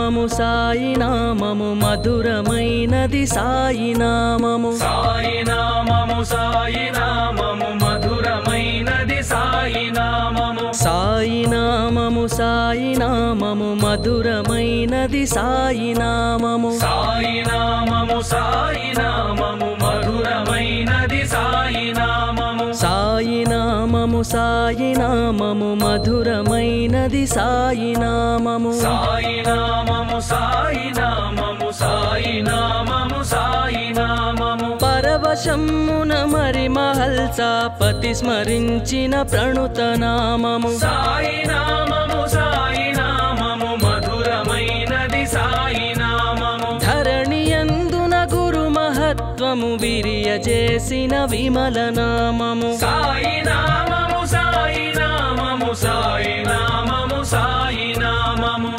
నామము సాయి నామము మధురమైనది సాయి నామము సాయి నామము సాయి నామము మధురమైనది సాయి నామము సాయి నామము సాయి నామము మధురమైనది సాయి నామము సాయి నామము సాయి నామము మధురమైనది సాయి నామము సాయి నామము సాయి నామము మధురమైనది సాయి నామము సాయి నామము సాయి నామము సాయి నామము సాయి నామము పరవశమున మరి మహల్సాపతి స్మరించిన ప్రణుత నామము సాయి నామము సాయి నామము మధురమైనది సాయి నామము ధరణియందున గురు మహత్వము విరియ చేసిన విమల నామము సాయి నామము సాయి నామము సాయి నామము సాయి నామము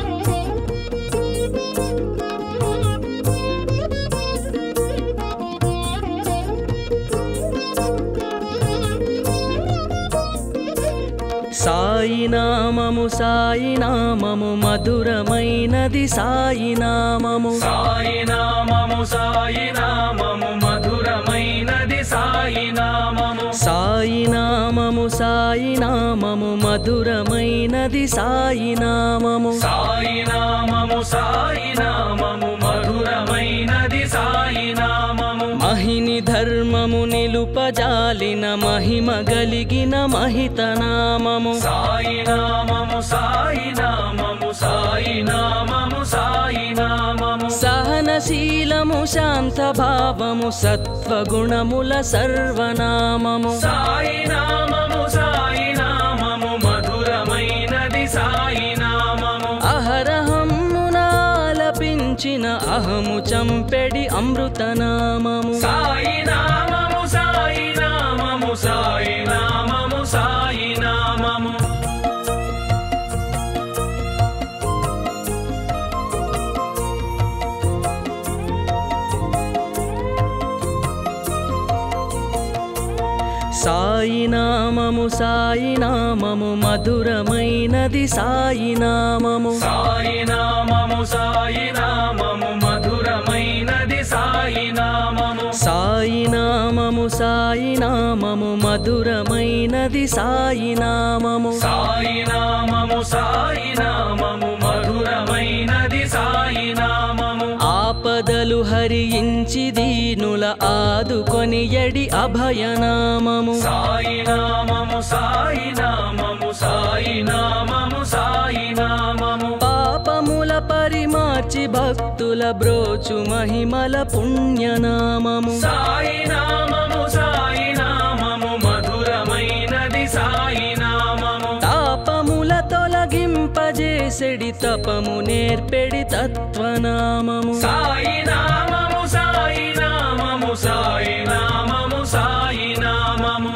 సాయి నామము సాయి నామము మధురమైనది సాయి నామము సాయి నామము సాయి నామము మధురమైనది సాయి నామము సాయి నామము సాయి నామము మధురమైనది సాయి నామము సాయి నామము సాయి నామము మధురమైనది సాయి నామము మహిని ధర్మము నిలుపజాలిన మహిమ గలిగిన మహిత నామము సాయి నామము సాయి నామము సాయి నామము సాయి నామము సహనశీలము శాంత భావము సత్వగుణముల సర్వనామము సాయి నామము సాయి నామము మధురమైనది సాయి నామము అహరహమ్మునాలపించిన అహము చంపెడి అమృతనామము సాయి నామము సాయి నామము సాయి నామము సాయి నామము సాయి నామము సాయి నామము మధురమైనది సాయి నామము సాయి నామము సాయి నామము మధురమైనది సాయి నామము సాయి నామము సాయి నామము మధురమైనది సాయి నామము సాయి నామము సాయి నామము మధురమైనది సాయి నామము ఆపదలు హరించి దీనుల ఆదుకొని ఎడి అభయనామము సాయి నామము సాయి నామము సాయి నామము సాయి నామము పాపముల పరిమార్చి భక్తుల బ్రోచు మహిమల పుణ్యనామము సాయి నామము సాయి నామము మధురమైనది సాయి నామము తాపముల తొలగింపజేసెడి తపము నేర్పెడి తత్వనామము సాయి నామము సాయి నామము సాయి నామము సాయి నామము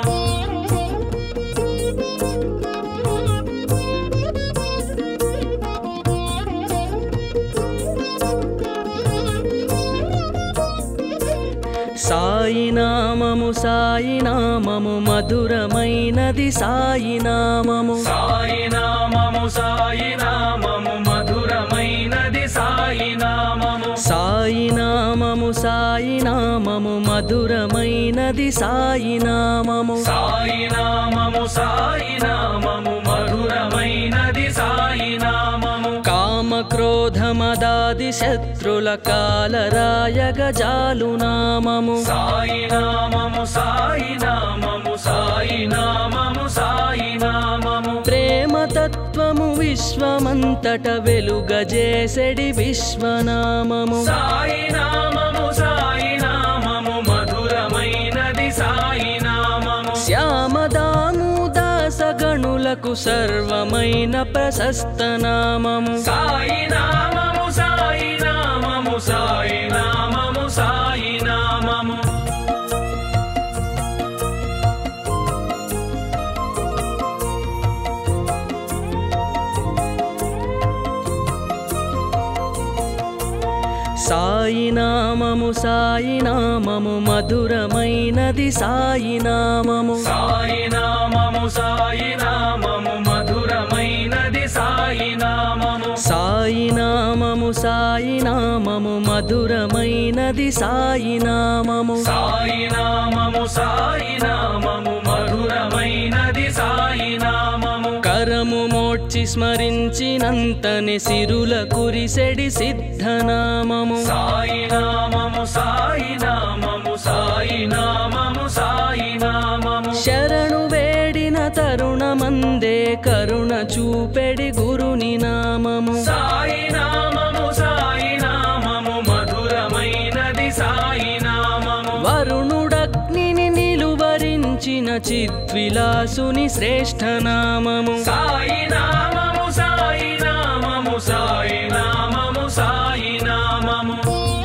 సాయి నామము సాయి నామము మధురమైనది సాయి నామము సాయి నామము సాయి నామము మధురమైనది సాయి నామము సాయి నామము సాయి నామము మధురమైనది సాయి నామము సాయి నామము సాయి నామము మధురమైనది సాయి నామము కామ క్రోధ మదాది శత్రుల కాలరాయగ జాలు నామము సాయి నామము సాయి నామము సాయి నామము సాయి నామము ప్రేమ తత్వము విశ్వమంతట వెలుగజేసెడి విశ్వనామము సాయి నామము సాయి నామము మధురమైనది సాయి నామము శ్యామదాము దాసగణులకు సర్వమైన ప్రశస్త నామము సాయి నామము సాయి నామము సాయి నామము సాయి నామము సాయి నామము సాయి నామము మధురమైనది సాయి నామము సాయి నామము సాయి నామము మధురమైనది సాయి నామము సాయి నామము నామము సాయి నామము మధురమైనది సాయి నామము సాయి నామము సాయి నామము మధురమైనది సాయి నామము కరము మోడ్చి స్మరించినంతని సిరుల కురిసెడి సిద్ధనామము సాయి నామము సాయి నామము సాయి నామము సాయి నామము శరణు వేడిన తరుణమందే కరుణ చూపెడి గురుని నామము సాయి నామము సాయి నామము మధురమైనది సాయి నామము వరుణుడగ్నిని నిలువరించిన చిద్విలాసుని శ్రేష్ఠ నామము సాయి నామము సాయి నామము సాయి నామము సాయి నామము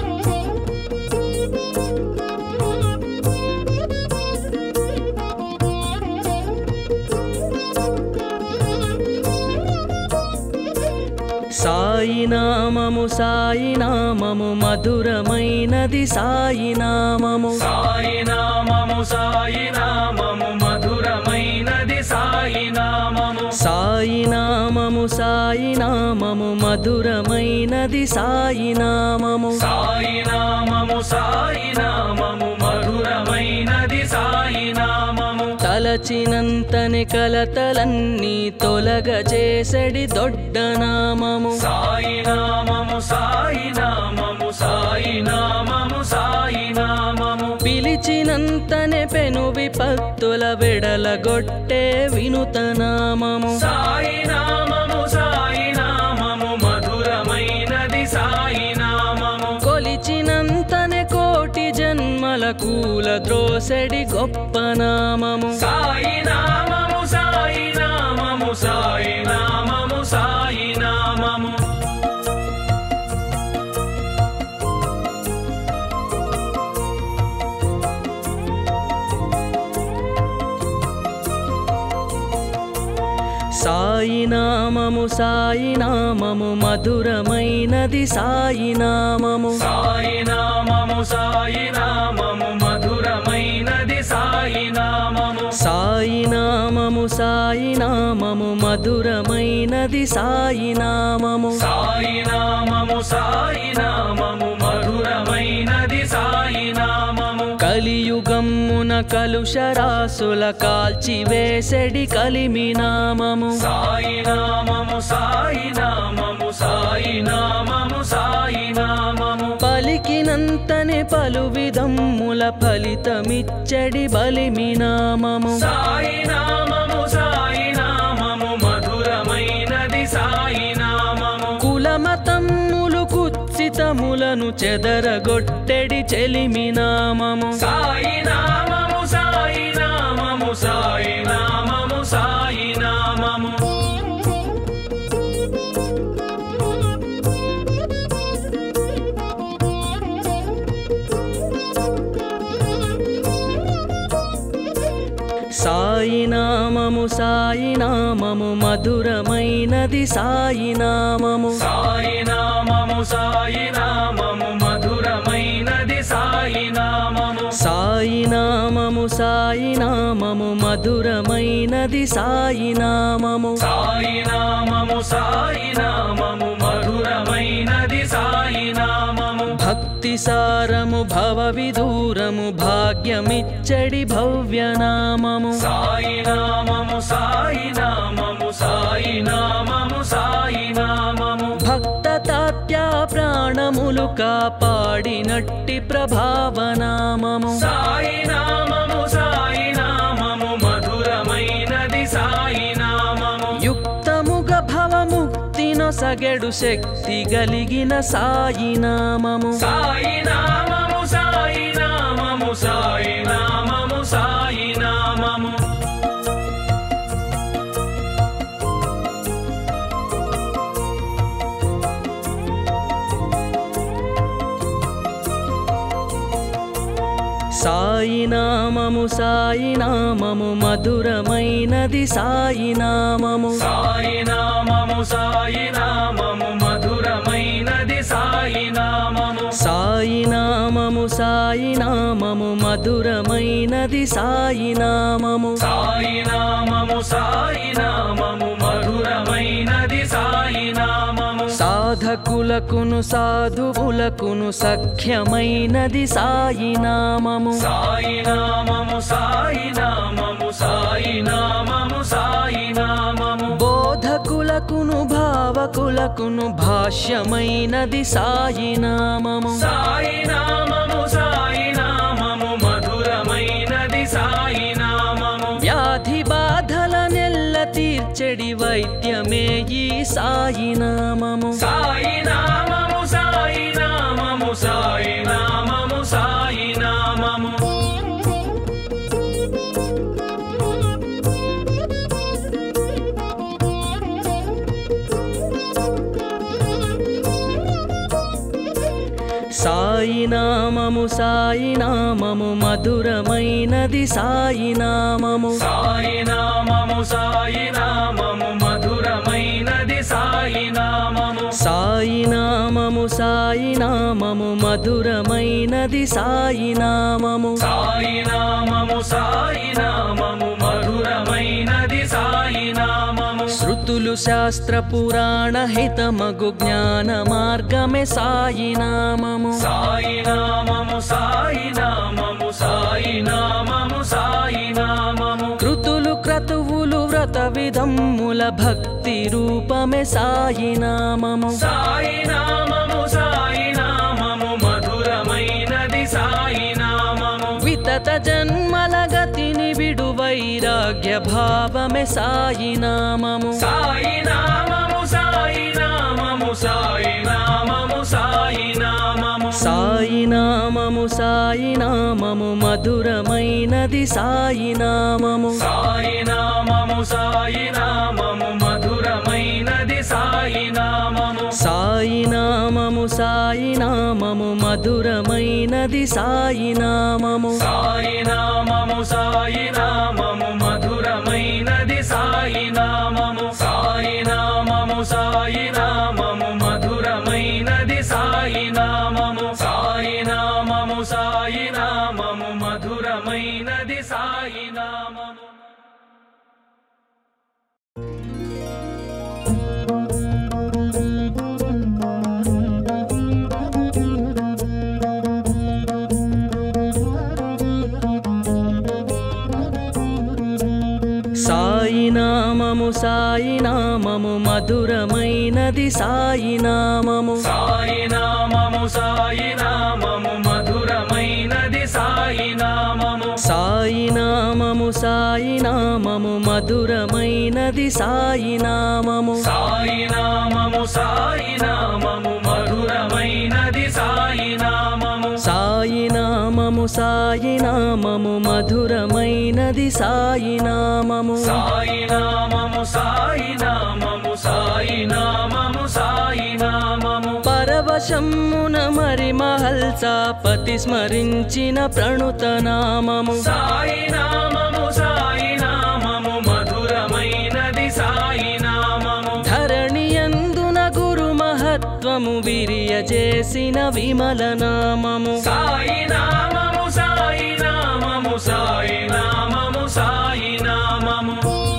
సాయి నామము సాయి నామము మధురమైనది సాయి నామము సాయి నామము సాయి నామము మధురమైనది సాయి నామము సాయి నామము సాయి నామము మధురమైనది సాయి నామము సాయి నామము సాయి నామము మధురమైనది సాయి నామము తలచినంతని కలతలన్నీ తొలగ చేసడి దొడ్డ నామము సాయి నామము సాయి నామము సాయి నామము సాయి నామము పిలిచినంతనే పెను విపత్తుల వెడలగొట్టే వినుత నామము సాయి నామము సాయి నామము మధురమైనది సాయి నామము కొలిచినంతనే కోటి జన్మల కూల ద్రోసెడి గొప్ప నామము సాయి నామము సాయి నామము సాయి నామము సాయి నామము సాయి నామము సాయి నామము మధురమైనది సాయి నామము సాయి నామము సాయి నామము మధురమైనది సాయి నామము సాయి నామము సాయి నామము మధురమైనది సాయి నామము సాయి నామము సాయి నామము మధురమైనది సాయి నామము కలియుగమ్మున కలుషరాసుల కాల్చివేసెడి కలిమి నామము సాయి నామము సాయి నామము సాయి నామము సాయి నామము పలికినంతనే పలు విధమ్ముల ఫలితమిచ్చడి బలిమి నామము సాయి నామము సాయి నామము మధురమైనది సాయి నామము కులమతమ్ములు కుత్సితములను చెదరగొట్టెడి చెలిమి నామము సాయి నామము సాయి నామము సాయి నామము సాయి నామము సాయి నామము సాయి నామము మధురమైనది సాయి నామము సాయి నామము సాయి నామము మధురమైనది సాయి నామము సాయి నామము సాయి నామము మధురమైనది సాయి నామము సాయి నామము సాయి నామము మధురమైనది సాయి నామము భక్తి సారము భవ విదూరము భాగ్యమిచ్చడి భవ్య నామము సాయి నామము సాయి నామము సాయి నామము సాయి నామము భక్త తాత్యా ప్రాణములు కాపాడినట్టి ప్రభావనామము సాయి నామము సాయి నామము మధురమైనది సాయి నామము యుక్తముగ భవముక్తినొ సగెడు శక్తి గలిగిన సాయి నామము సాయి నామము సాయి నామము సాయి నామము సాయి నామము సాయి నామము సాయి నామము మధురమైనది సాయి నామము సాయి నామము సాయి నామము మధురమైనది సాయి నామము సాయి నామము సాయి నామము మధురమైనది సాయి నామము సాయి నామము సాయి నామము మధురమైనది సాయి నామము సాయి సాధకులకును సాధువులకును సఖ్యమైనది సాయి నామము సాయి నామము సాయి నామము సాయి నామము సాయి నామము బోధకులకును భావకులకును భాష్యమైనది సాయి నామము సాయి నామము సాయి నామము మధురమైనది సాయి నామము వ్యాధి బాధల నెల్ల తీర్చెడి వైద్యమే ఈ సాయి నామము సాయి నామము సాయి నామము సాయి నామము సాయి నామము సాయి నామము సాయి నామము మధురమైనది సాయి నామము సాయి నామము సాయి నామము మధురమైనది సాయి నామము సాయి నామము సాయి నామము మధురమైనది సాయి నామము సాయి నామము సాయి నామము మధురమైనది సాయి నామము శృతులు శాస్త్ర పురాణ హితమగు జ్ఞాన మార్గమే సాయి నామము సాయి నామము సాయి నామము సాయి నామము సాయి నామము కృతులు క్రతువులు వ్రత విధమ్ముల భక్తి రూపమే సాయి నామము సాయి నామము సాయి నామము మధురమైనది సాయి నామము వితత జన్మల గతిని విడు వైరాగ్య భావమే సాయి నామము సాయి నామము సాయి నామము సాయి నామము సాయి నామము సాయి నామము సాయి నామము మధురమైనది సాయి నామము సాయి నామము సాయి నామము మధురమైనది సాయి నామము సాయి నామము సాయి నామము మధురమైనది సాయి నామము సాయి నామము సాయి నామము మధురమైనది సాయి నామము సాయి నామము సాయి నామము మధురమైనది సాయి నామము సాయి నామము సాయి నామము మధురమైనది సాయి నామము సాయి నామము సాయి నామము మధురమైనది సాయి నామము సాయి నామము సాయి నామము మధురమైనది సాయి నామము సాయి నామము సాయి నామము మధురమైనది సాయి నామము సాయి నామము సాయి నామము మధురమైనది సాయి నామము సాయి నామము సాయి నామము మధురమైనది సాయి నామము సాయి నామము సాయి నామము సాయి నామము సాయి నామము పరవశమ్మున మరి మహల్సాపతి స్మరించిన ప్రణుత నామము సాయి నామము సాయి నామము మధురమైనది సాయి నామము ధరణియందున గురు మహత్వము విరియజేసిన విమల నామము సాయి నామము సాయి నామము సాయి నామము సాయి నామము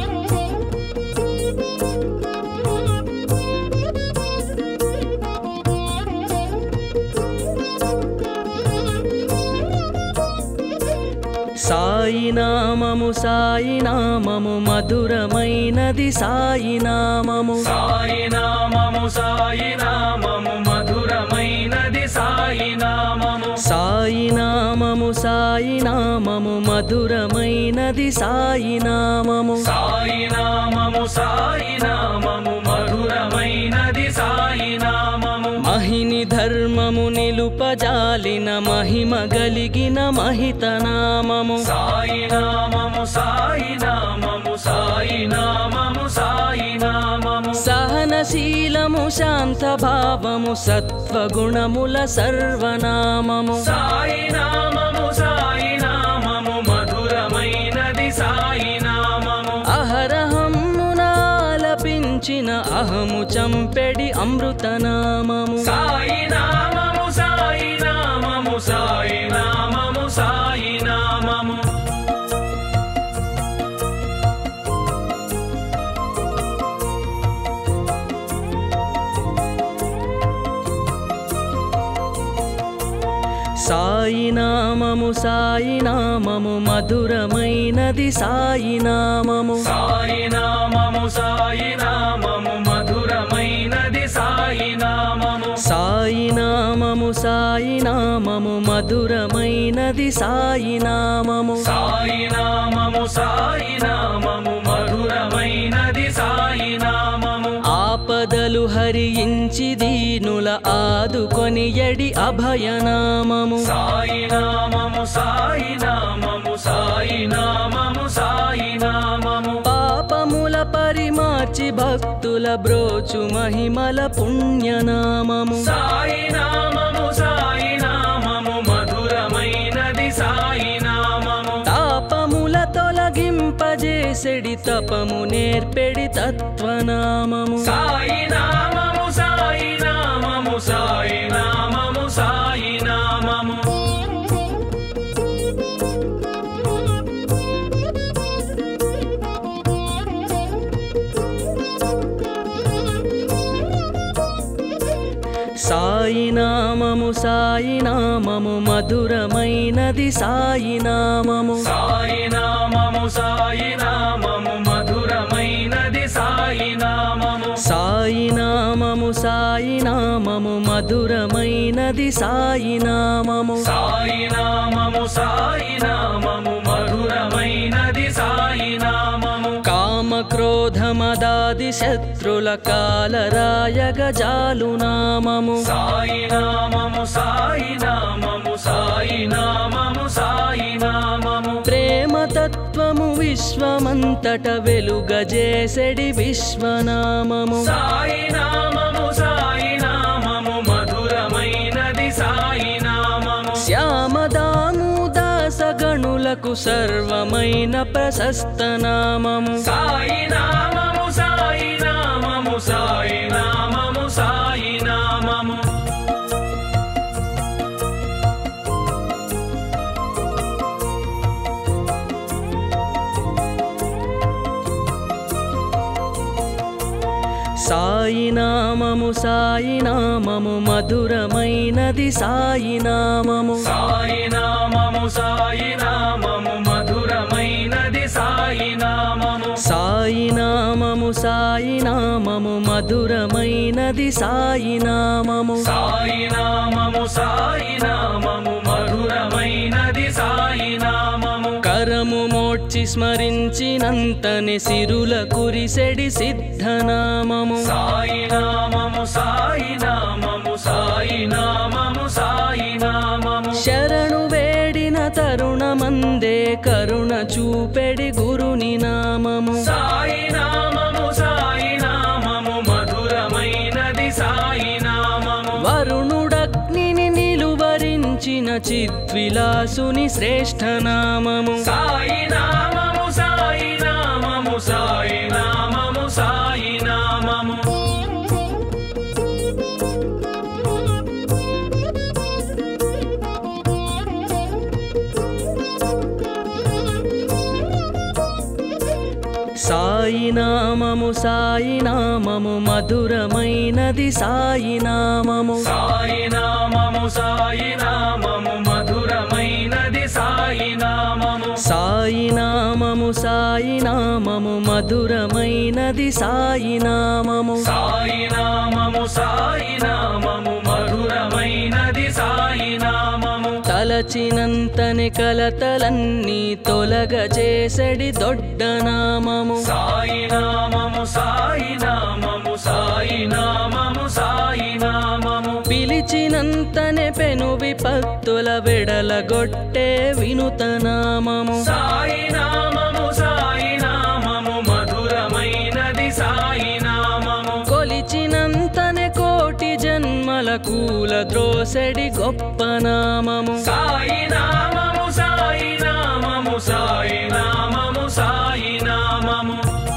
సాయి నామము సాయి నామము మధురమైనది సాయి నామము సాయి నామము సాయి నామము మధురమైనది సాయి నామము సాయి నామము సాయి నామము మధురమైనది సాయి నామము సాయి నామము సాయి నామము మధురమైనది సాయి నామము మహిని ధర్మము నిలుపజాలిన మహిమ గలిగిన మహిత నామము సాయి నామము సాయి నామము సాయి నామము సాయి నామము సహనశీలము శాంత భావము సత్వగుణముల సర్వనామము సాయి నామము సాయి నామము మధురమైనది సాయి నామము అహరహమ్మునాలపించిన అహము చంపెడి అమృతనామము సాయి నామము సాయి నామము సాయి నామము సాయి నామము సాయి నామము సాయి నామము మధురమైనది సాయి నామము సాయి నామము సాయి నామము మధురమైనది సాయి నామము సాయి నామము సాయి నామము మధురమైనది సాయి నామము సాయి నామము సాయి నామము మధురమైనది సాయి నామము ఆపదలు హరించి దీనుల ఆదుకొని ఎడి అభయనామము సాయి నామము సాయి నామము సాయి నామము సాయి నామము పాపముల పరిమార్చి భక్తుల బ్రోచు మహిమల పుణ్యనామము సాయి నామము సాయి నామము మధురమైనది సాయి నామము తాపముల తొలగింపజేసెడి తపము నేర్పెడి తత్వనామము సాయి నామము సాయి నామము సాయి నామము సాయి నామము సాయి నామము సాయి నామము మధురమైనది సాయి నామము సాయి నామము సాయి నామము మధురమైనది సాయి నామము సాయి నామము సాయి నామము మధురమైనది సాయి నామము సాయి నామము సాయి నామము మధురమైనది సాయి నామము కామ క్రోధ మదాది శత్రుల కాలరాయగ జాలు నామము సాయి నామము సాయి నామము సాయి నామము సాయి నామము ప్రేమ తత్వము విశ్వమంతట వెలుగజేసెడి విశ్వనామము సాయి నామము సాయి నామము మధురమైనది సాయి నామము శ్యామదాము దాసగణులకు సర్వమైన ప్రశస్త నామము సాయి నామము సాయి నామము సాయి నామము సాయి నామము సాయి నామము సాయి నామము మధురమైనది సాయి నామము సాయి నామము సాయి నామము మధురమైనది సాయి నామము సాయి నామము సాయి నామము మధురమైనది సాయి నామము సాయి నామము సాయి నామము మధురమైనది సాయి నామము కరము మోడ్చి స్మరించినంతని సిరుల కురిసెడి సిద్ధనామము సాయి నామము సాయి నామము సాయి నామము సాయి నామము శరణు వేడిన తరుణమందే కరుణ చూపెడి గురుని నామము సాయి నామము సాయి నామము మధురమైనది సాయి నామము వరుణుడగ్నిని నిలువరించిన చిద్విలాసుని శ్రేష్ఠ నామము సాయి నామము సాయి నామము సాయి నామము సాయి నామము సాయి నామము సాయి నామము మధురమైనది సాయి నామము సాయి నామము సాయి నామము మధురమైనది సాయి నామము సాయి నామము సాయి నామము మధురమైనది సాయి నామము సాయి నామము సాయి నామము మధురమైనది సాయి నామము తలచినంతని కలతలన్నీ తొలగ చేసడి దొడ్డ నామము సాయి నామము సాయి నామము సాయి నామము సాయి నామము పిలిచినంతనే పెను విపత్తుల వెడలగొట్టే వినుత నామము సాయి నామము సాయి నామము మధురమైనది సాయి నామము కొలిచినంతనే కోటి జన్మల కూల ద్రోసెడి గొప్ప నామము సాయి నామము సాయి నామము సాయి నామము సాయి నామము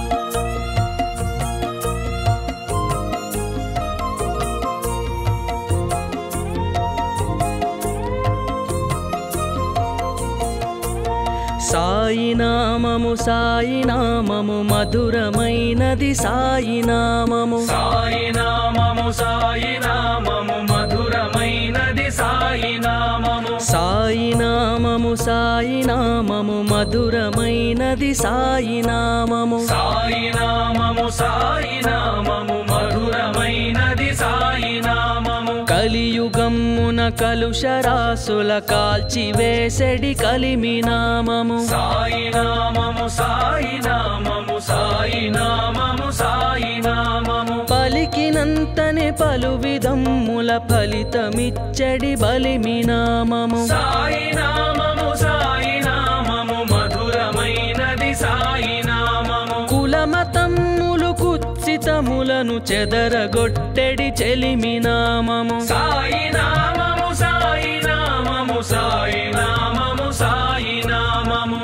సాయి నామము సాయి నామము మధురమైనది సాయి నామము సాయి నామము సాయి నామము మధురమైనది సాయి నామము సాయి నామము మధురమైనది సాయి నామము సాయి నామము సాయి నామము మధురమైనది సాయి నామము కలియుగమ్మున కలుషరాసుల కాల్చివేసెడి కలిమి నామము సాయి నామము సాయి నామము సాయి నామము సాయి నామము పలికినంతనే పలు విధమ్ముల ఫలితమిచ్చడి బలిమి నామము సాయి నామము సాయి నామము మధురమైనది సాయి నామము కులమతమ్ములు కుత్సితములను చెదరగొట్టెడి చెలిమి నామము సాయి నామము సాయి నామము సాయి నామము సాయి నామము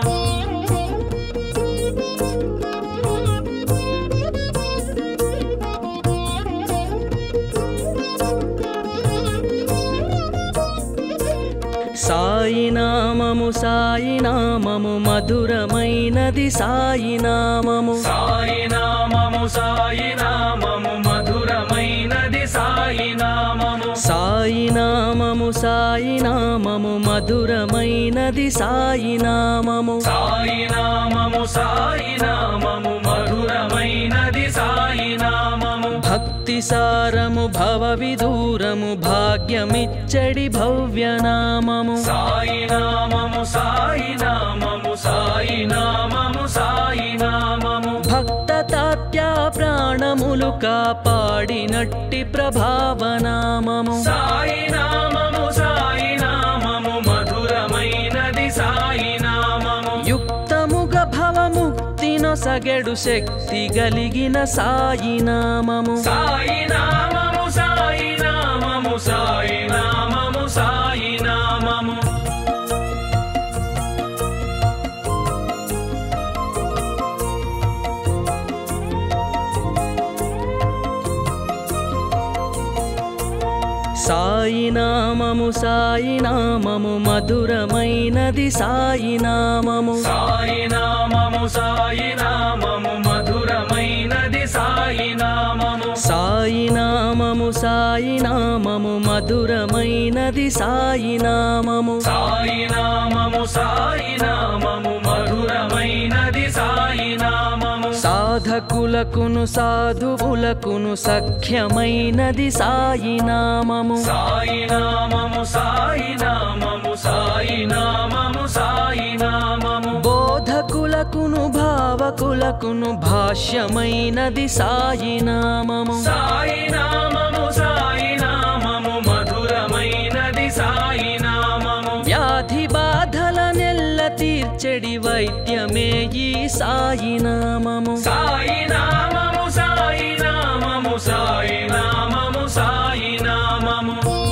సాయి నామము సాయి నామము మధురమైనది సాయి నామము సాయి నామము సాయి నామము మధురమైనది సాయి నామము సాయి నామము సాయి నామము మధురమైనది సాయి నామము సాయి నామము సాయి నామము మధురమైనది సాయి నామము భక్తి సారము భవ విదూరము భాగ్యమిచ్చడి భవ్య నామము సాయి నామము సాయి నామము సాయి నామము సాయి నామము భక్త తాత్య ప్రాణములు కాపాడినట్టి ప్రభావ నామము సాయి నామము సాయి నామము మధురమైనది సాయి నామము యుక్తముగ భవముక్తి నొసగెడు శక్తి గలిగిన సాయి నామము సాయి నామము సాయి నామము సాయి నామము సాయి నామము సాయి నామము సాయి నామము మధురమైనది సాయి నామము సాయి నామము సాయి నామము మధురమైనది సాయి నామము సాయి నామము సాయి నామము మధురమైనది సాయి నామము సాయి నామము సాయి నామము మధురమైనది సాయి నామము సాధకులకును సాధువులకును సఖ్యమైనది సాయి నామము సాయి నామము సాయి నామము సాయి నామము సాయి నామము బోధకులకును భావకులకును భాష్యమైనది సాయి నామము సాయి నామము సాయి నామము మధురమైనది సాయి నామము వ్యాధి బాధల నెల్ల తీర్చెడి వైద్యమే ఈ సాయి నామము సాయి నామము సాయి నామము సాయి నామము సాయి నామము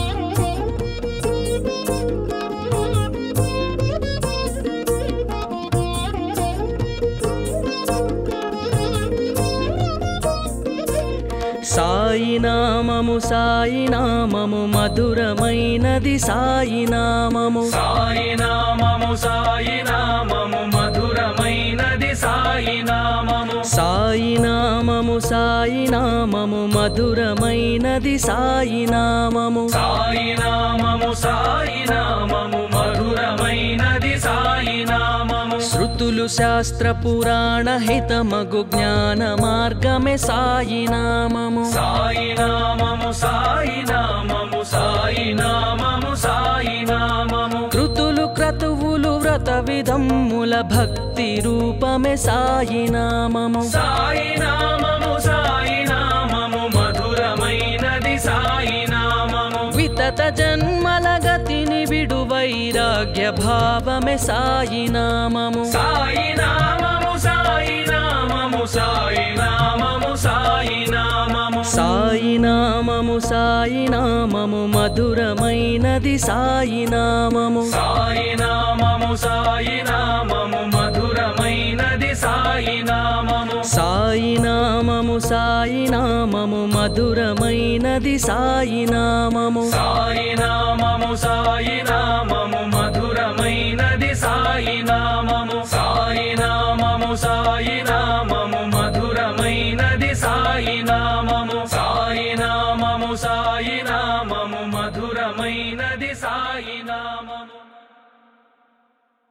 సాయి నామము సాయి నామము మధురమైనది సాయి నామము సాయి నామము సాయి నామము మధురమైనది సాయి నామము సాయి నామము సాయి నామము మధురమైనది సాయి నామము సాయి నామము సాయి నామము మధురమైనది సాయి నామము శృతులు శాస్త్ర పురాణ హితమగు జ్ఞాన మార్గమే సాయి నామము సాయి నామము సాయి నామము సాయి నామము సాయి నామము కృతులు క్రతువులు వ్రత విధమ్ముల భక్తి రూపమే సాయి నామము సాయి నామము సాయి నామము మధురమైనది సాయి నామము వితత జన్మల గతిని విడు వైరాగ్య భావమే సాయి నామము సాయి నామము సాయి నామము సాయి నామము సాయి నామము సాయి నామము సాయి నామము మధురమైనది సాయి నామము సాయి నామము సాయి నామము మధురమైనది సాయి నామము సాయి నామము సాయి నామము మధురమైనది సాయి నామము సాయి నామము సాయి నామము మధురమైనది సాయి నామము సాయి నామము సాయి నామము మధురమైనది సాయి నామము సాయి నామము సాయి నామము మధురమైనది సాయి నామము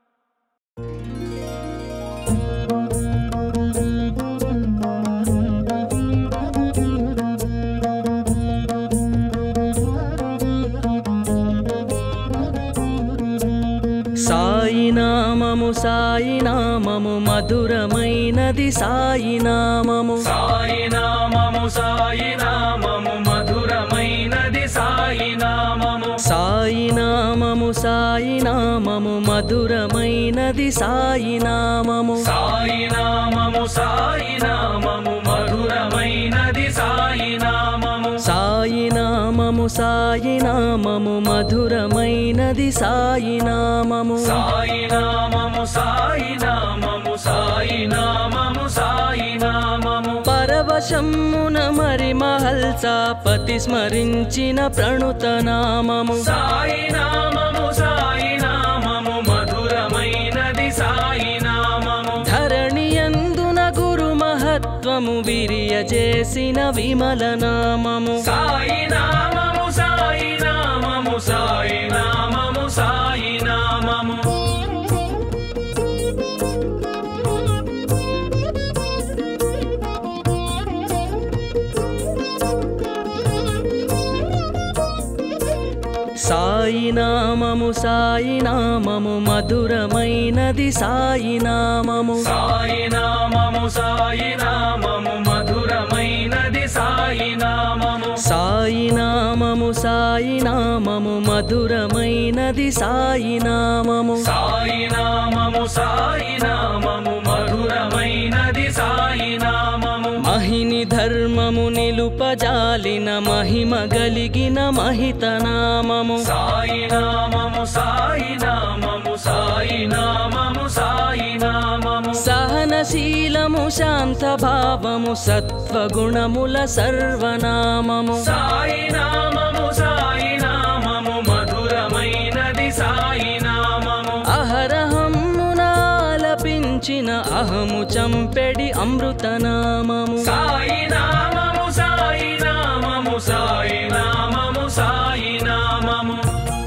నామము సాయి నామము మధురమైనది సాయి నామము సాయి నామము సాయి నామము మధురమైనది సాయి నామము సాయి నామము సాయి నామము మధురమైనది సాయి నామము సాయి నామము సాయి నామము మధురమైనది సాయి నామము సాయి నామము సాయి నామము మధురమైనది సాయి నామము సాయి నామము సాయి నామము సాయి నామము సాయి నామము పరవశమున మరి మహల్సా పతి స్మరించిన ప్రణుత నామము సాయి నామము సాయి నామము మధురమైనది సాయి నామము ధరణియందున గురు మహత్వము విరియ చేసిన విమల నామము సాయి నామము సాయి నామము సాయి నామము సాయి నామము సాయి నామము సాయి నామము మధురమైనది సాయి నామము సాయి నామము సాయి నామము మధురమైనది సాయి నామము సాయి నామము సాయి నామము మధురమైనది సాయి నామము సాయి నామము సాయి నామము మధురమైనది సాయి నామము మహిని ధర్మము నిలుపజాలిన మహిమ గలిగిన మహిత నామము సాయి నామము సాయి నామము సాయి నామము సాయి నామము సహనశీలము శాంత భావము సత్వగుణముల సర్వనామము సాయి నామము సాయి నామము మధురమైనది సాయి నామము అహరహమ్మునాలపించిన అహము చంపెడి అమృతనామము సాయి నామము సాయి నామము సాయి నామము సాయి నామము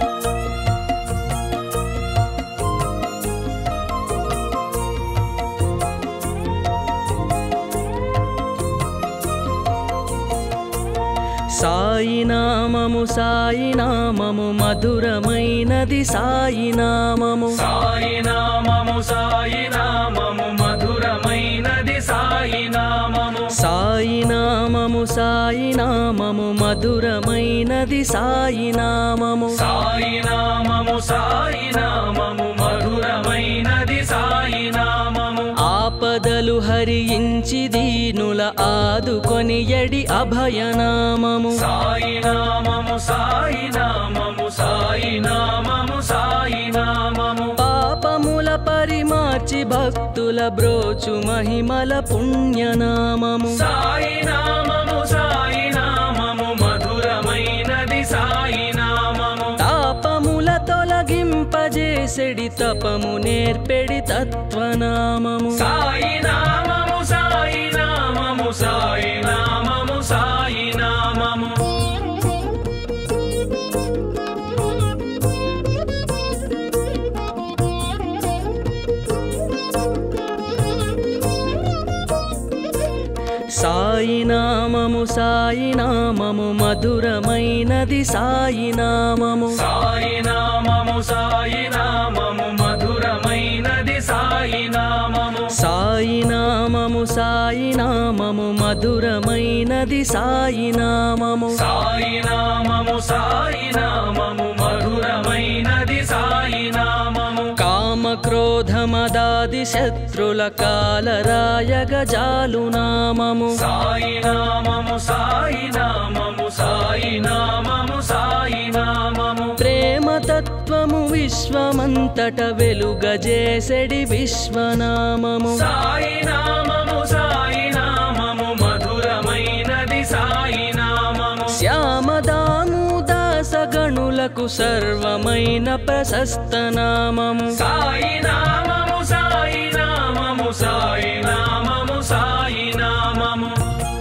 సాయి నామము సాయి నామము మధురమైనది సాయి నామము సాయి నామము సాయి నామము మధురమైనది సాయి నామము సాయి నామము సాయి నామము మధురమైనది సాయి నామము సాయి నామము సాయి నామము మధురమైనది సాయి నామము ఆపదలు హరించి దీనుల ఆదుకొని ఎడి అభయనామము సాయి నామము సాయి నామము సాయి నామము సాయి నామము పాపముల పరిమార్చి భక్తుల బ్రోచు మహిమల పుణ్యనామము సాయి నామము సాయి నామము మధురమైనది సాయి నామము తాపముల తొలగింపజేసెడి తపము నేర్పెడి తత్వనామము సాయి నామము సాయి నామము సాయి నామము సాయి నామము సాయి నామము సాయి నామము మధురమైనది సాయి నామము సాయి నామము సాయి నామము మధురమైనది సాయి నామము సాయి నామము సాయి నామము మధురమైనది సాయి నామము సాయి నామము సాయి నామము మధురమైనది సాయి నామము కామ క్రోధ మదాది శత్రుల కాలరాయగ జాలు నామము సాయి నామము సాయి నామము సాయి నామము సాయి నామము ప్రేమ తత్వము విశ్వమంతట వెలుగజేసెడి విశ్వనామము సాయి నామము సాయి నామము మధురమైనది సాయి నామము శ్యామదాము దాసగణులకు సర్వమైన ప్రశస్త నామము సాయి నామము సాయి నామము సాయి నామము సాయి నామము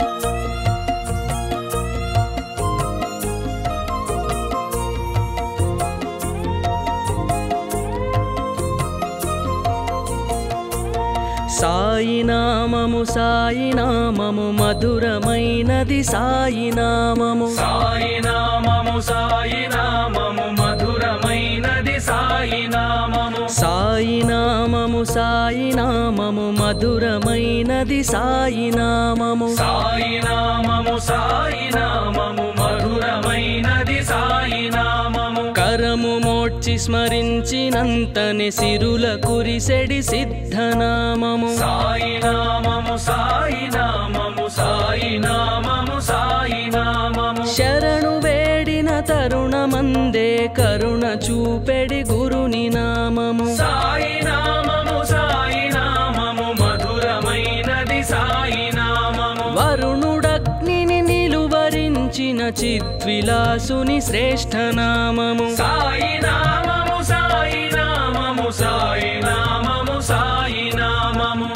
సాయి నామము సాయి నామము మధురమైనది సాయి నామము సాయి నామము సాయి నామము మధురమైనది సాయి నామము సాయి నామము నామము సాయి నామము మధురమైనది సాయి నామము సాయి నామము సాయి నామము మధురమైనది సాయి నామము కరము మోడ్చి స్మరించినంతని సిరుల కురిసెడి సిద్ధనామము సాయి నామము సాయి నామము సాయి నామము సాయి నామము శరణు వేడిన తరుణమందే కరుణ చూపెడి గురుని నామము సాయి నామము సాయి నామము మధురమైనది సాయి నామము వరుణుడగ్నిని నిలువరించిన చిద్విలాసుని శ్రేష్ఠ నామము సాయి నామము సాయి నామము సాయి నామము సాయి నామము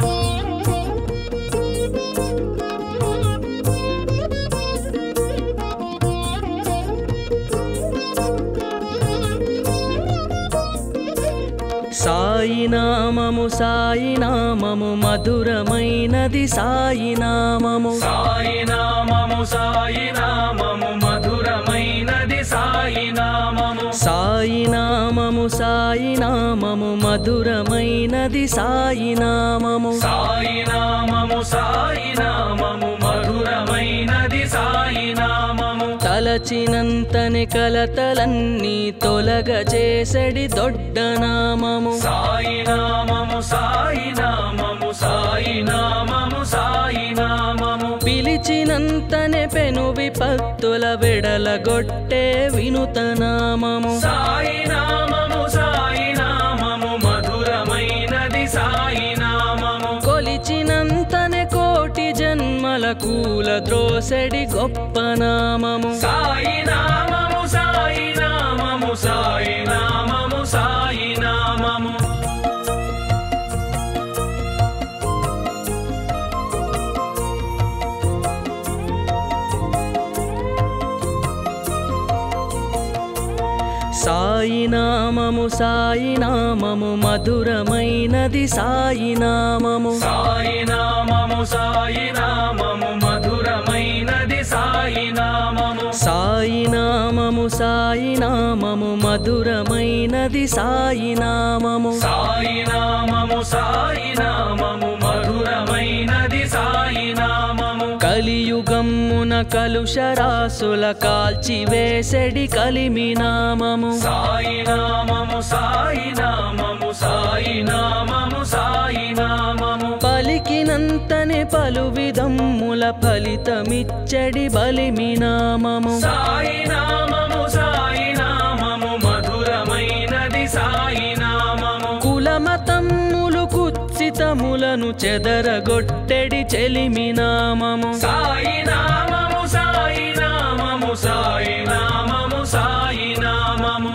సాయి నామము సాయి నామము మధురమైనది సాయి నామము సాయి నామము సాయి నామము మధురమైనది సాయి నామము సాయి నామము సాయి నామము మధురమైనది సాయి నామము సాయి నామము సాయి నామము మధురమైనది సాయి నామము తలచినంతని కలతలన్నీ తొలగ చేసడి దొడ్డ నామము సాయి నామము సాయి నామము సాయి నామము సాయి నామము పిలిచినంతనే పెను విపత్తుల వెడలగొట్టే వినుత నామము సాయి నామము సాయి నామము మధురమైనది సాయి నామము కొలిచినంతనే కోటి జన్మల కూల ద్రోసెడి గొప్ప నామము సాయి నామము సాయి నామము సాయి నామము సాయి నామము సాయి నామము సాయి నామము మధురమైనది సాయి నామము సాయి నామము సాయి నామము మధురమైనది సాయి నామము సాయి నామము సాయి నామము మధురమైనది సాయి నామము సాయి నామము సాయి నామము మధురమైనది సాయి నామము కలియుగమ్మున కలుషరాసుల కాల్చి వేసెడి కలిమి నామము సాయి నామము సాయి నామము సాయి నామము సాయి నామము పలికినంతనే పలు విధమ్ముల ఫలితమిచ్చడి బలిమి నామము సాయి నామము సాయి నామము మధురమైనది సాయి నామము కులమతమ్ములు కుత్సితములను చెదరగొట్టెడి చెలిమి నామము సాయి నామము సాయి నామము సాయి నామము సాయి నామము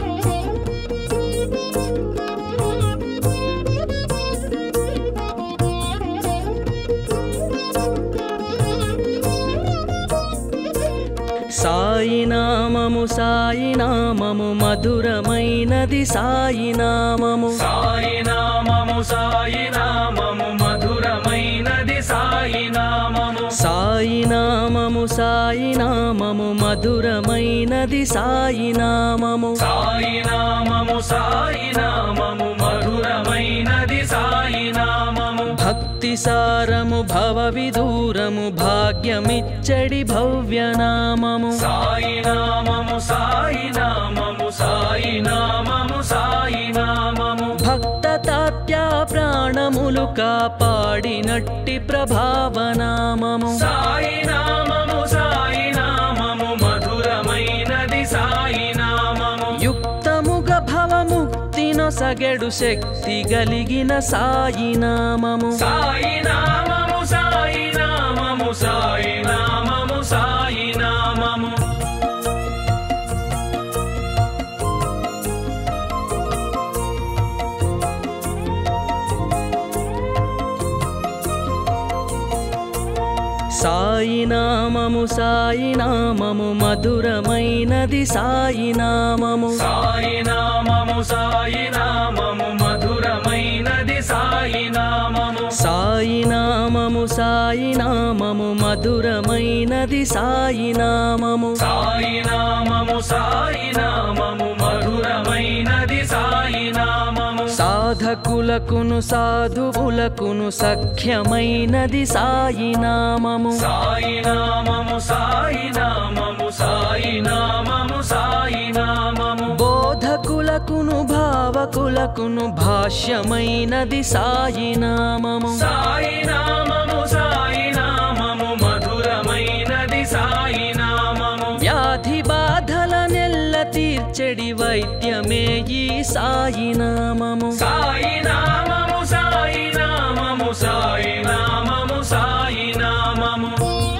సాయి నామము సాయి నామము మధురమైనది సాయి నామము సాయి నామము సాయి నామము మధురమైనది సాయి నామము సాయి నామము సాయి నామము మధురమైనది సాయి నామము సాయి నామము సాయి నామము మధురమైనది సాయి నామము భక్తి సారము భవ విదూరము భాగ్యమిచ్చడి భవ్య నామము సాయి నామము సాయి నామము సాయి నామము సాయి నామము భక్త తాత్య ప్రాణములు కాపాడినట్టి ప్రభావనామము సాయి నామము సాయి నామము మధురమైనది సాయి నామము యుక్తముగ భవముక్తి నొసగెడు శక్తి గలిగిన సాయి నామము సాయి నామము సాయి నామము సాయి నామము సాయి నామము సాయి నామము సాయి నామము మధురమైనది సాయి నామము సాయి నామము సాయి నామము మధురమైనది సాయి నామము సాయి నామము సాయి నామము మధురమైనది సాయి నామము సాయి నామము సాయి నామము మధురమైనది సాయి నామము సాధ సాధకులకును సాధువులకును సఖ్యమైనది సాయి నామము సాయి నామము సాయి నామము సాయి నామము సాయి నామము బోధకులకును భావకులకును భాష్యమైనది సాయి నామము సాయి నామము సాయి నామము మధురమైనది సాయి నామము వ్యాధి బాధల నెల్ల తీర్చెడి వైద్యమే ఈ సాయి నామము సాయి నామము సాయి నామము సాయి నామము సాయి నామము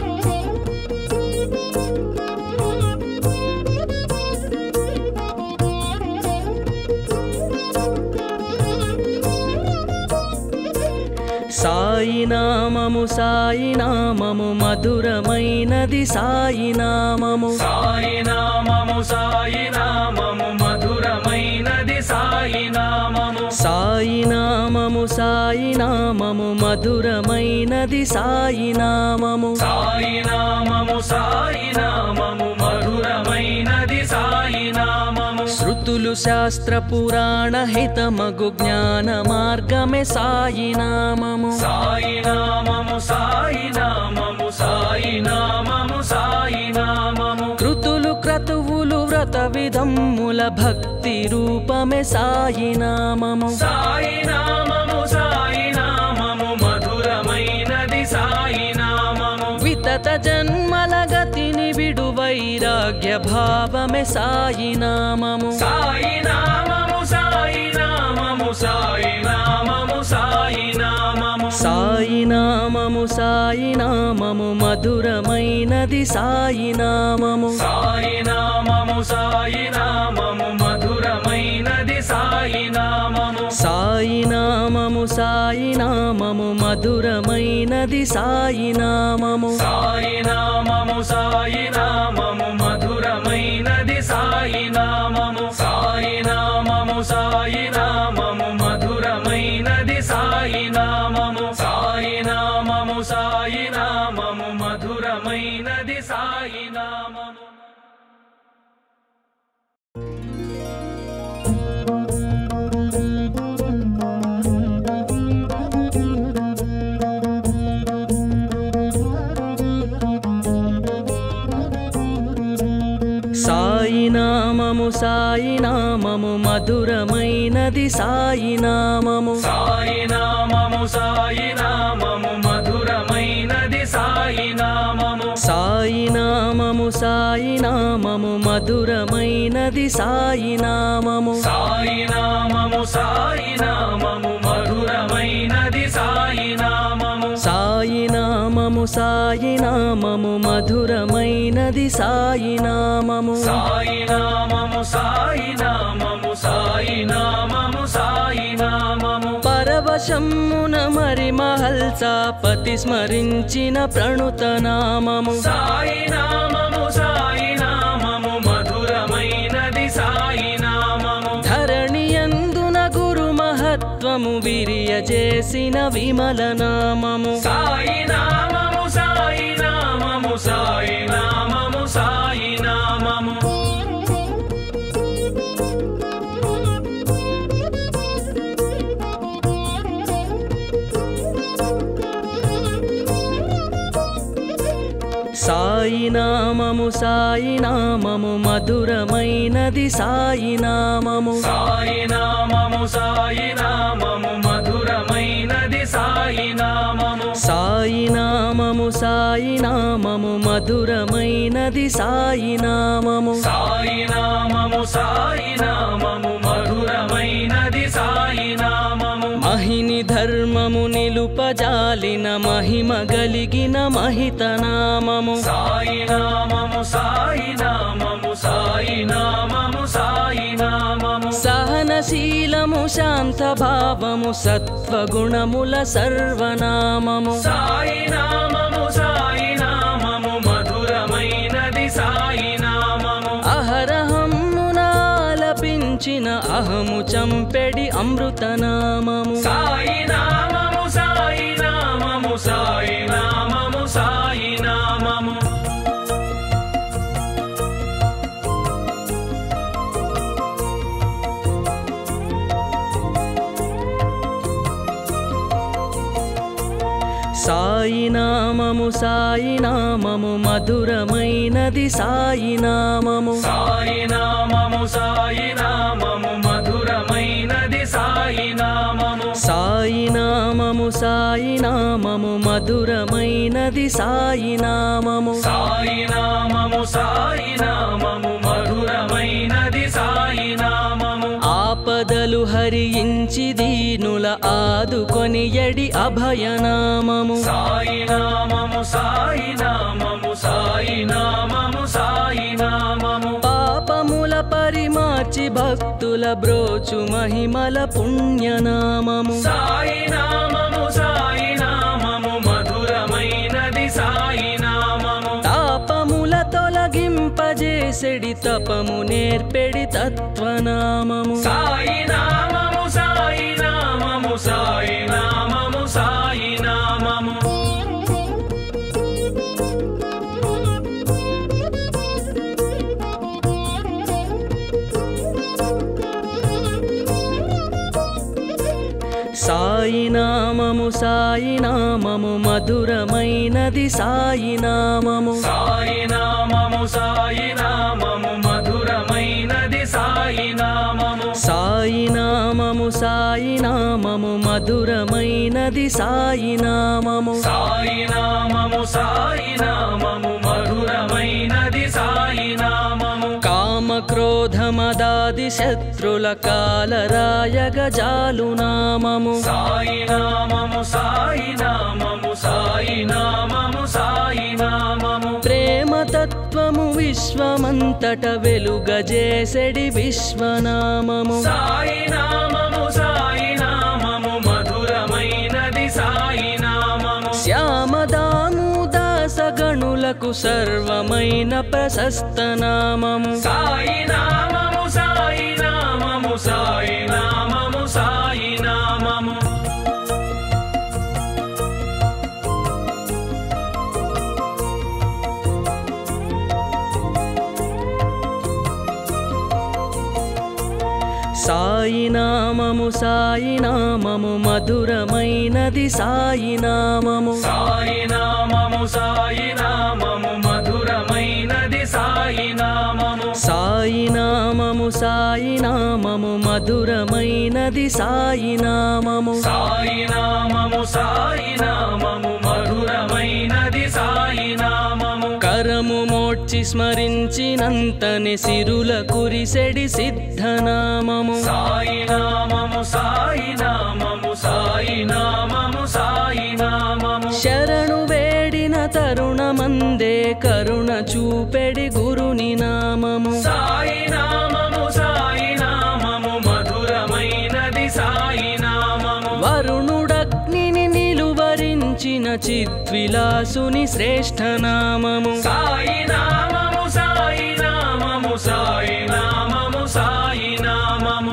సాయి నామము సాయి నామము మధురమైనది సాయి నామము సాయి నామము సాయి నామము మధురమైనది సాయి నామము సాయి నామము సాయి నామము మధురమైనది సాయి నామము సాయి నామము సాయి నామము మధురమైనది సాయి నామము శృతులు శాస్త్ర పురాణ హితమగు జ్ఞాన మార్గమే సాయి నామము సాయి నామము సాయి నామము సాయి నామము సాయి నామము కృతులు క్రతువులు వ్రత విధమ్ముల భక్తి రూపమే సాయి నామము సాయి నామము సాయి నామము మధురమైనది సాయి నామము వితత జన్మల గతిని విడు వైరాగ్య భావమే సాయి నామము సాయి నామము సాయి నామము సాయి నామము సాయి నామము సాయి నామము సాయి నామము మధురమైనది సాయి నామము సాయి నామము సాయి నామము మధురమైనది సాయి నామము సాయి నామము సాయి నామము మధురమైనది సాయి నామము సాయి నామము సాయి నామము మధురమైనది సాయి నామము సాయి నామము సాయి నామము మధురమైనది సాయి నామము సాయి నామము సాయి నామము మధురమైనది సాయి నామము సాయి నామము సాయి నామము మధురమైనది సాయి నామము సాయి నామము సాయి నామము మధురమైనది సాయి నామము సాయి నామము సాయి నామము మధురమైనది సాయి నామము సాయి నామము సాయి నామము మధురమైనది సాయి నామము సాయి నామము సాయి నామము మధురమైనది సాయి నామము సాయి నామము సాయి నామము సాయి నామము సాయి నామము పరవశమ్మున మరి మహల్సాపతి స్మరించిన ప్రణుత నామము సాయి నామము సాయి నామము మధురమైనది సాయి నామము ధరణియందున గురు మహత్వము విరియజేసిన విమల నామము సాయి నామము సాయి నామము సాయి నామము సాయి నామము సాయి నామము సాయి నామము మధురమైనది సాయి నామము సాయి నామము సాయి నామము మధురమైనది సాయి నామము సాయి నామము సాయి నామము మధురమైనది సాయి నామము సాయి నామము సాయి నామము మధురమైనది సాయి నామము మహిని ధర్మము నిలుపజాలిన మహిమ గలిగిన మహిత నామము సాయి నామము సాయి నామము సాయి నామము సాయి నామము సహనశీలము శాంత భావము సత్వగుణముల సర్వనామము సాయి నామము సాయి నామము మధురమైనది సాయి నామము అహరహమ్మునాలపించిన అహము చంపెడి అమృతనామము సాయి నామము సాయి నామము సాయి నామము సాయి నామము సాయి నామము సాయి నామము మధురమైనది సాయి నామము సాయి నామము సాయి నామము మధురమైనది సాయి నామము సాయి నామము సాయి నామము మధురమైనది సాయి నామము సాయి నామము సాయి నామము మధురమైనది సాయి నామము ఆపదలు హరించి దీనుల ఆదుకొని ఎడి అభయనామము సాయి నామము సాయి నామము సాయి నామము సాయి నామము పాపముల పరిమార్చి భక్తుల బ్రోచు మహిమల పుణ్యనామము సాయి నామము సాయి నామము మధురమైనది సాయి నామము తాపముల తొలగింపజేసెడి తపము నేర్పెడి తత్వనామము సాయి నామము సాయి నామము సాయి నామము సాయి నామము సాయి నామము సాయి నామము మధురమైనది సాయి నామము సాయి నామము సాయి నామము మధురమైనది సాయి నామము సాయి నామము సాయి నామము మధురమైనది సాయి నామము సాయి నామము సాయి నామము మధురమైనది సాయి నామము కామ క్రోధ మదాది శత్రుల కాలరాయగ జాలు నామము సాయి నామము సాయి నామము సాయి నామము సాయి నామము ప్రేమ తత్వము విశ్వమంతట వెలుగజేసెడి విశ్వనామము సాయి నామము సాయి నామము మధురమైనది సాయి నామము శ్యామదాము దాసగణులకు సర్వమైన ప్రశస్త నామము సాయి నామము సాయి నామము సాయి నామము సాయి నామము సాయి నామము సాయి నామము మధురమైనది సాయి నామము సాయి నామము సాయి నామము మధురమైనది సాయి నామము సాయి నామము సాయి నామము మధురమైనది సాయి నామము సాయి నామము సాయి నామము మధురమైనది సాయి నామము కరము మోడ్చి స్మరించినంతనే సిరుల కురిసెడి సిద్ధనామము సాయి నామము సాయి నామము సాయి నామము సాయి నామము శరణు వేడిన తరుణమందే కరుణ చూపెడి గురుని నామము సాయి నామము సాయి నామము మధురమైనది సాయి నామము వరుణుడగ్నిని నిలువరించిన చిద్విలాసుని శ్రేష్ఠ నామము సాయి నామము సాయి నామము సాయి నామము సాయి నామము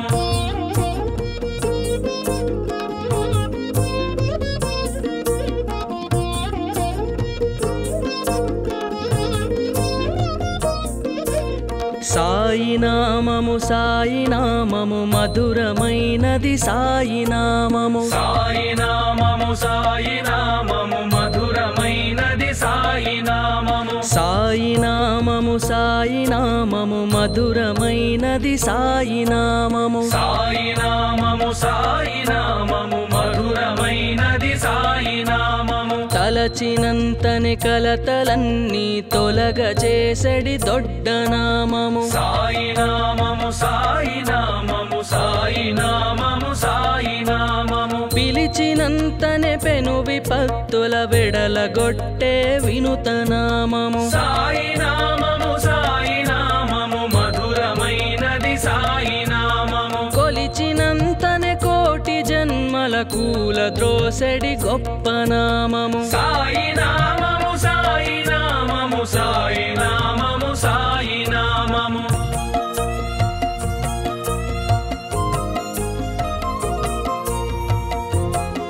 సాయి నామము సాయి నామము మధురమైనది సాయి నామము సాయి నామము సాయి నామము మధురమైనది సాయి నామము సాయి నామము సాయి నామము మధురమైనది సాయి నామము సాయి నామము సాయి నామము మధురమైనది సాయి నామము తలచినంతని కలతలన్నీ తొలగజేసడి దొడ్డ నామము సాయి నామము సాయి నామము సాయి నామము సాయి నామము పిలిచినంతనే పెను విపత్తుల వెడలగొట్టే వినుత నామము సాయి నామము సాయి నామము మధురమైనది సాయి నామము కొలిచినంతనే కోటి జన్మల కూల ద్రోసెడి గొప్ప నామము సాయి నామము సాయి నామము సాయి నామము సాయి నామము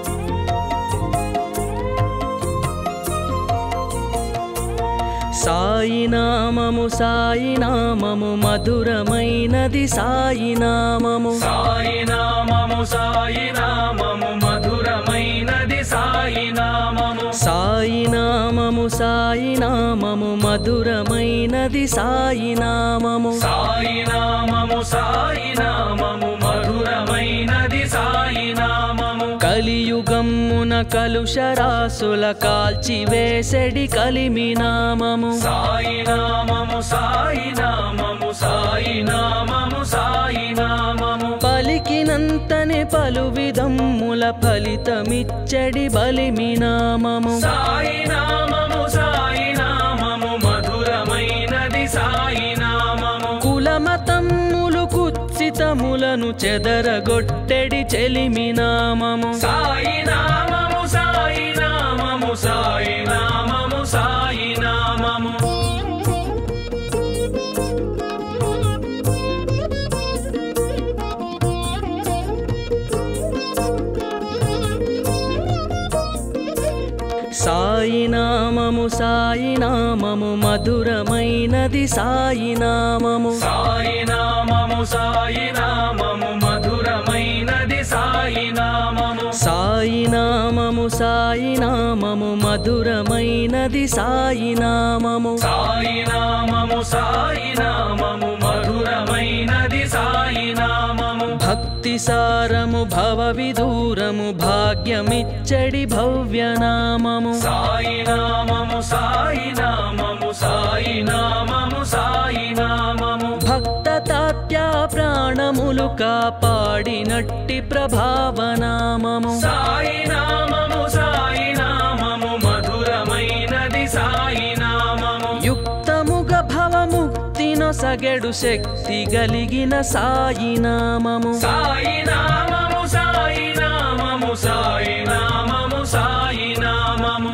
సాయి సాయి నామము సాయి నామము మధురమైనది సాయి నామము సాయి నామము సాయి నామము మధురమైనది సాయి నామము సాయి నామము సాయి నామము మధురమైనది సాయి నామము సాయి నామము సాయి నామము మధురమైనది సాయి నామము కలియుగమ్మున కలుషరాసుల కాల్చివేసెడి కలిమి నామము సాయి నామము సాయి నామము సాయి నామము సాయి నామము పలికినంతనే పలు విధమ్ముల ఫలితమిచ్చడి బలిమి నామము సాయి నామము సాయి నామము మధురమైనది సాయి నామము కులమతమ్ములు కుత్సితములను చెదరగొట్టెడి చెలిమి నామము సాయి నామము సాయి నామము సాయి నామము సాయి నామము సాయి నామము సాయి నామము మధురమైనది సాయి నామము సాయి నామము సాయి నామము మధురమైనది సాయి నామము సాయి నామము సాయి నామము మధురమైనది సాయి నామము సాయి నామము సాయి నామము మధురమైనది సాయి నామము భక్తి సారము భవ విదూరము భాగ్యమిచ్చడి భవ్య నామము సాయి నామము సాయి నామము సాయి నామము సాయి నామము భక్త తాత్యా ప్రాణములు కాపాడినట్టి ప్రభావనామము సాయి నామము సాయి నామము మధురమైనది సాయి నామము యుక్తముగ భవముక్తి నొసగెడు శక్తి గలిగిన సాయి నామము సాయి నామము సాయి నామము సాయి నామము సాయి నామము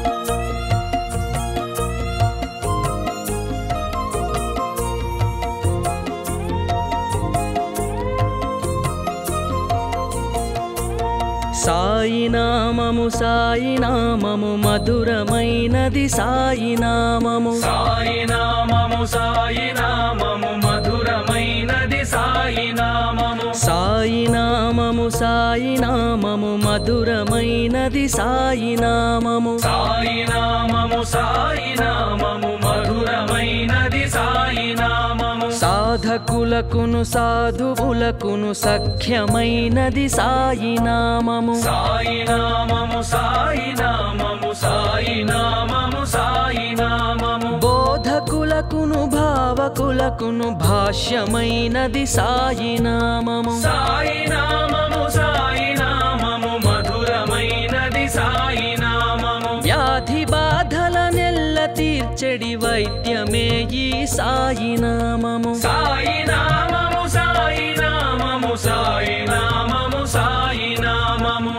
సాయి నామము సాయి నామము మధురమైనది సాయి నామము సాయి నామము సాయి నామము మధురమైనది సాయి నామము సాయి నామము సాయి నామము మధురమైనది సాయి నామము సాయి నామము సాయి నామము మధురమైనది సాయి నామము సాధకులకును సాధువులకును సఖ్యమైనది సాయి నామము సాయి నామము సాయి నామము సాయి నామము సాయి నామము బోధకులకును భావకులకును భాష్యమైనది సాయి నామము సాయి నామము సాయి నామము మధురమైనది సాయి నామము వ్యాధి బాధల నెల్ల తీర్చెడి వైద్యమే ఈ సాయి నామము సాయి నామము సాయి నామము సాయి నామము సాయి నామము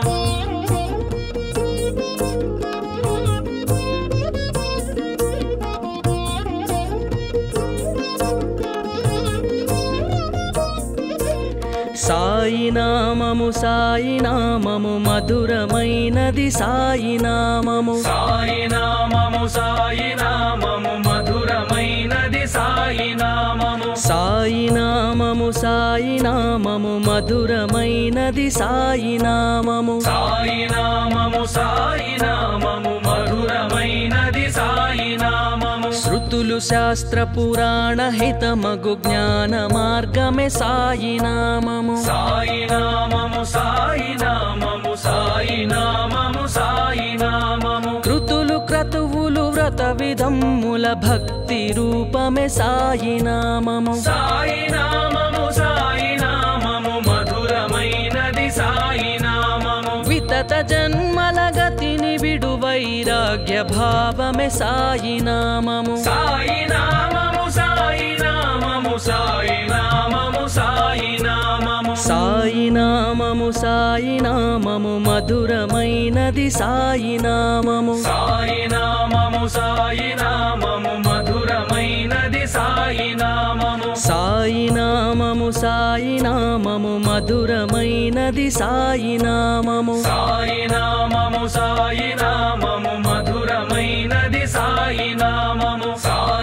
సాయి నామము సాయి నామము మధురమైనది సాయి నామము సాయి నామము సాయి నామము మధురమైనది సాయి నామము సాయి నామము సాయి నామము మధురమైనది సాయి నామము సాయి నామము సాయి నామము మధురమైనది సాయి నామము శృతులు శాస్త్ర పురాణ హితమగు జ్ఞాన మార్గమే సాయి నామము సాయి నామము సాయి నామము సాయి నామము సాయి నామము కృతులు క్రతువులు వ్రత విధమ్ముల భక్తి రూపమే సాయి నామము సాయి నామము సాయి నామము మధురమైనది సాయి నామము వితత జన్మల గతిని విడు వైరాగ్య భావమే సాయి నామము సాయి నామము సాయి నామము సాయి నామము సాయి నామము సాయి నామము సాయి నామము మధురమైనది సాయి నామము సాయి నామము సాయి నామము మధురమైనది సాయి నామము సాయి నామము సాయి నామము మధురమైనది సాయి నామము సాయి నామము సాయి నామము మధురమైనది సాయి నామము సాయి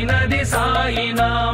మధురమైనది సాయి నామము